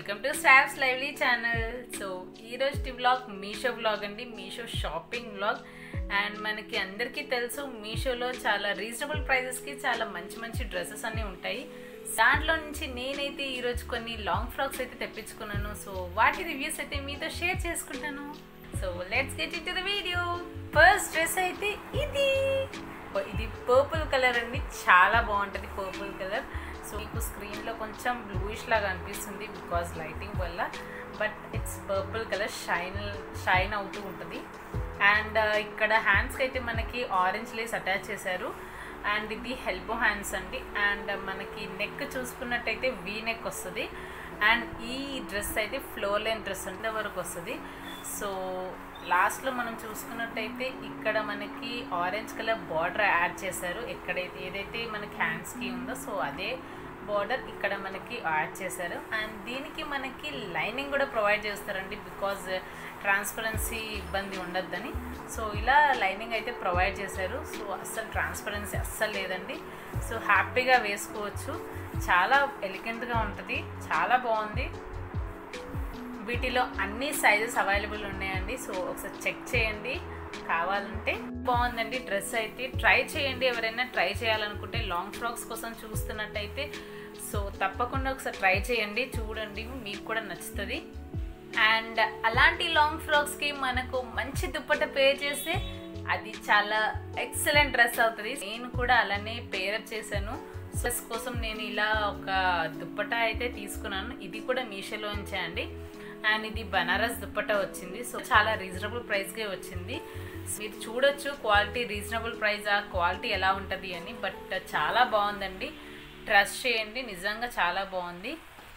welcome to staffs lively channel so ఈరోజు vlog Meesho vlog అండి Meesho shopping vlog and మనకి అందరికీ తెలుసు మీషోలో చాలా రీజనబుల్ ప్రైజెస్కి చాలా మంచి మంచి డ్రెస్సెస్ అన్నీ ఉంటాయి దాంట్లో నుంచి నేనైతే ఈరోజు కొన్ని లాంగ్ ఫ్రాక్స్ అయితే తెప్పించుకున్నాను సో వాటి రివ్యూస్ అయితే మీతో షేర్ చేసుకుంటాను so let's get it the video first dress అయితే ఇది ఇది పర్పుల్ కలర్ అండి చాలా బాగుంటుంది పర్పుల్ కలర్ సో మీకు స్క్రీన్లో కొంచెం బ్లూయిష్ లాగా అనిపిస్తుంది బికాజ్ లైటింగ్ వల్ల but it's purple colour shine shine అవుతూ ఉంటుంది అండ్ ఇక్కడ హ్యాండ్స్కి అయితే మనకి ఆరెంజ్ లేస్ అటాచ్ చేశారు అండ్ ఇది హెల్బో హ్యాండ్స్ అండి అండ్ మనకి నెక్ చూసుకున్నట్టయితే వీ నెక్ వస్తుంది అండ్ ఈ డ్రెస్ అయితే ఫ్లోర్ లైన్ డ్రెస్ అంటే వరకు వస్తుంది సో లాస్ట్లో మనం చూసుకున్నట్టయితే ఇక్కడ మనకి ఆరెంజ్ కలర్ బార్డర్ యాడ్ చేశారు ఎక్కడైతే ఏదైతే మనకి హ్యాండ్స్కి ఉందో సో అదే బార్డర్ ఇక్కడ మనకి యాడ్ చేశారు అండ్ దీనికి మనకి లైనింగ్ కూడా ప్రొవైడ్ చేస్తారండి బికాజ్ ట్రాన్స్పరెన్సీ ఇబ్బంది ఉండొద్దని సో ఇలా లైనింగ్ అయితే ప్రొవైడ్ చేశారు సో అస్సలు ట్రాన్స్పరెన్సీ అస్సలు లేదండి సో హ్యాపీగా వేసుకోవచ్చు చాలా ఎలిగెంట్గా ఉంటుంది చాలా బాగుంది వీటిలో అన్ని సైజెస్ అవైలబుల్ ఉన్నాయండి సో ఒకసారి చెక్ చేయండి కావాలంటే బాగుందండి డ్రెస్ అయితే ట్రై చేయండి ఎవరైనా ట్రై చేయాలనుకుంటే లాంగ్ ఫ్రాక్స్ కోసం చూస్తున్నట్టయితే సో తప్పకుండా ఒకసారి ట్రై చేయండి చూడండి మీకు కూడా నచ్చుతుంది అండ్ అలాంటి లాంగ్ ఫ్రాక్స్కి మనకు మంచి దుప్పట పే చేస్తే అది చాలా ఎక్సలెంట్ డ్రెస్ అవుతుంది నేను కూడా అలానే పేరప్ చేశాను డ్రెస్ కోసం నేను ఇలా ఒక దుప్పట అయితే తీసుకున్నాను ఇది కూడా మీషోలో ఉంచే అండ్ ఇది బనారస్ దుప్పట వచ్చింది సో చాలా రీజనబుల్ ప్రైస్కే వచ్చింది మీరు చూడొచ్చు క్వాలిటీ రీజనబుల్ ప్రైస్ ఆ క్వాలిటీ ఎలా ఉంటుంది అని బట్ చాలా బాగుందండి ట్రస్ట్ చేయండి నిజంగా చాలా బాగుంది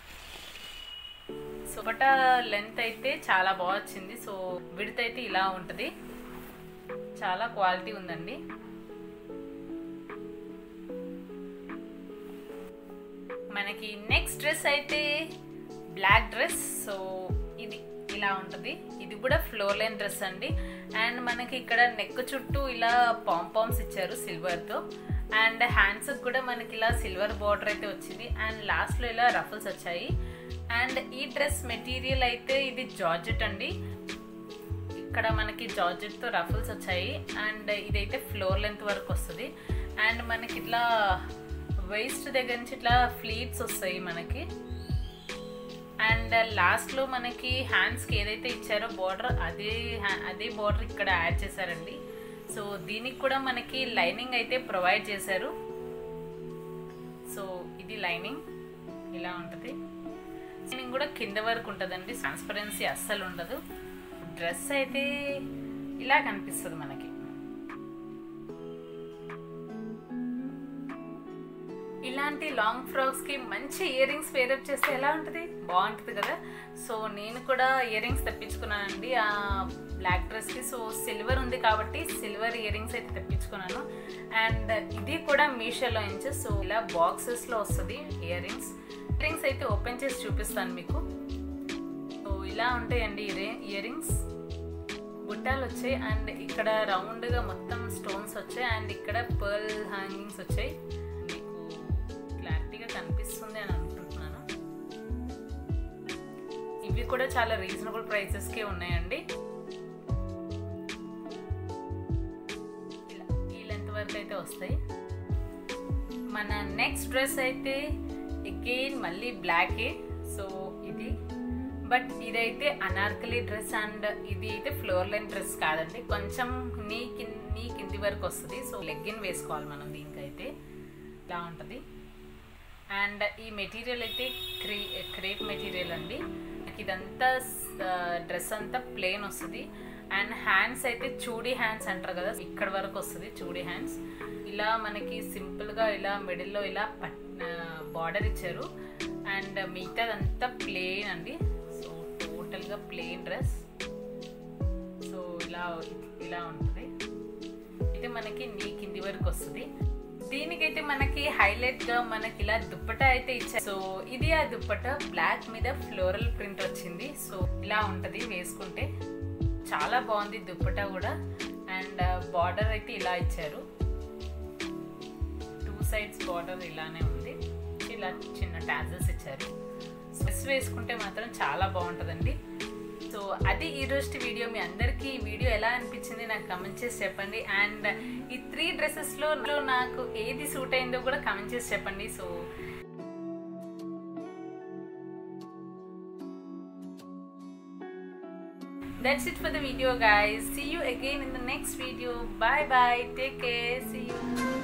దుప్పట లెంత్ అయితే చాలా బాగా వచ్చింది సో విడత అయితే ఇలా ఉంటుంది చాలా క్వాలిటీ ఉందండి మనకి నెక్స్ట్ డ్రెస్ అయితే బ్లాక్ డ్రెస్ సో ఇది ఇలా ఉంటుంది ఇది కూడా ఫ్లోర్ లైన్ డ్రెస్ అండి అండ్ మనకి ఇక్కడ నెక్ చుట్టూ ఇలా పాంపామ్స్ ఇచ్చారు సిల్వర్తో అండ్ హ్యాండ్స్ కూడా మనకి ఇలా సిల్వర్ బార్డర్ అయితే వచ్చింది అండ్ లాస్ట్లో ఇలా రఫల్స్ వచ్చాయి అండ్ ఈ డ్రెస్ మెటీరియల్ అయితే ఇది జార్జెట్ అండి ఇక్కడ మనకి జార్జెట్తో రఫల్స్ వచ్చాయి అండ్ ఇదైతే ఫ్లోర్ లెంత్ వరకు వస్తుంది అండ్ మనకి ఇట్లా వేస్ట్ దగ్గర నుంచి ఇట్లా ఫ్లీట్స్ వస్తాయి మనకి అండ్ లాస్ట్లో మనకి హ్యాండ్స్కి ఏదైతే ఇచ్చారో బార్డర్ అదే అదే బార్డర్ ఇక్కడ యాడ్ చేశారండి సో దీనికి కూడా మనకి లైనింగ్ అయితే ప్రొవైడ్ చేశారు సో ఇది లైనింగ్ ఇలా ఉంటుంది లైనింగ్ కూడా కింద వరకు ఉంటుందండి ట్రాన్స్పరెన్సీ అస్సలు ఉండదు డ్రెస్ అయితే ఇలా కనిపిస్తుంది మనకి ఇలాంటి లాంగ్ ఫ్రాక్స్కి మంచి ఇయర్ రింగ్స్ పేరప్ చేస్తే ఎలా ఉంటుంది బాగుంటుంది కదా సో నేను కూడా ఇయర్ రింగ్స్ తెప్పించుకున్నానండి ఆ బ్లాక్ డ్రెస్కి సో సిల్వర్ ఉంది కాబట్టి సిల్వర్ ఇయర్ రింగ్స్ అయితే తెప్పించుకున్నాను అండ్ ఇది కూడా మీషోలో నుంచి సో ఇలా బాక్సెస్లో వస్తుంది ఇయర్ రింగ్స్ ఇయర్ రింగ్స్ అయితే ఓపెన్ చేసి చూపిస్తాను మీకు సో ఇలా ఉంటాయండి ఇయర్ రింగ్స్ బుట్టాలు వచ్చాయి అండ్ ఇక్కడ రౌండ్గా మొత్తం స్టోన్స్ వచ్చాయి అండ్ ఇక్కడ పర్ల్ హ్యాంగింగ్స్ వచ్చాయి మీకు క్లారిటీగా కనిపిస్తుంది అని అనుకుంటున్నాను ఇవి కూడా చాలా రీజనబుల్ ప్రైసెస్కే ఉన్నాయండి ఇలా ఈ లెంత్ వరకు అయితే వస్తాయి మన నెక్స్ట్ డ్రెస్ అయితే అగైన్ మళ్ళీ బ్లాకే సో ఇది బట్ ఇదైతే అనార్కలి డ్రెస్ అండ్ ఇది అయితే ఫ్లోర్ లైన్ డ్రెస్ కాదండి కొంచెం నీ కింద నీ కింది వరకు వస్తుంది సో లెగ్గిన్ వేసుకోవాలి మనం దీనికైతే ఇలా ఉంటుంది అండ్ ఈ మెటీరియల్ అయితే క్రే క్రేప్ మెటీరియల్ అండి ఇదంతా డ్రెస్ అంతా ప్లెయిన్ వస్తుంది అండ్ హ్యాండ్స్ అయితే చూడీ హ్యాండ్స్ అంటారు కదా ఇక్కడ వరకు వస్తుంది చూడీ హ్యాండ్స్ ఇలా మనకి సింపుల్గా ఇలా మిడిల్లో ఇలా బార్డర్ ఇచ్చారు అండ్ మిగతాదంతా ప్లెయిన్ అండి సో టోటల్గా ప్లెయిన్ డ్రెస్ సో ఇలా ఇలా ఉంటుంది అయితే మనకి నీ కింది వరకు వస్తుంది దీనికైతే మనకి హైలైట్ గా మనకి ఇలా దుప్పట అయితే ఇచ్చారు సో ఇది ఆ దుప్పట బ్లాక్ మీద ఫ్లోరల్ ప్రింట్ వచ్చింది సో ఇలా ఉంటది వేసుకుంటే చాలా బాగుంది దుప్పట కూడా అండ్ బార్డర్ అయితే ఇలా ఇచ్చారు టూ సైడ్స్ బార్డర్ ఇలానే ఉంది ఇలా చిన్న టాజల్స్ ఇచ్చారు డ్రెస్ వేసుకుంటే మాత్రం చాలా బాగుంటుందండి సో అది ఈరోజు వీడియో మీ అందరికీ ఈ వీడియో ఎలా అనిపించింది నాకు కమెంట్ చేసి చెప్పండి అండ్ ఈ త్రీ డ్రెస్సెస్లో నాకు ఏది సూట్ అయిందో కూడా కమెంట్ చేసి చెప్పండి so that's it for the video guys see you again in the next video bye bye take care see you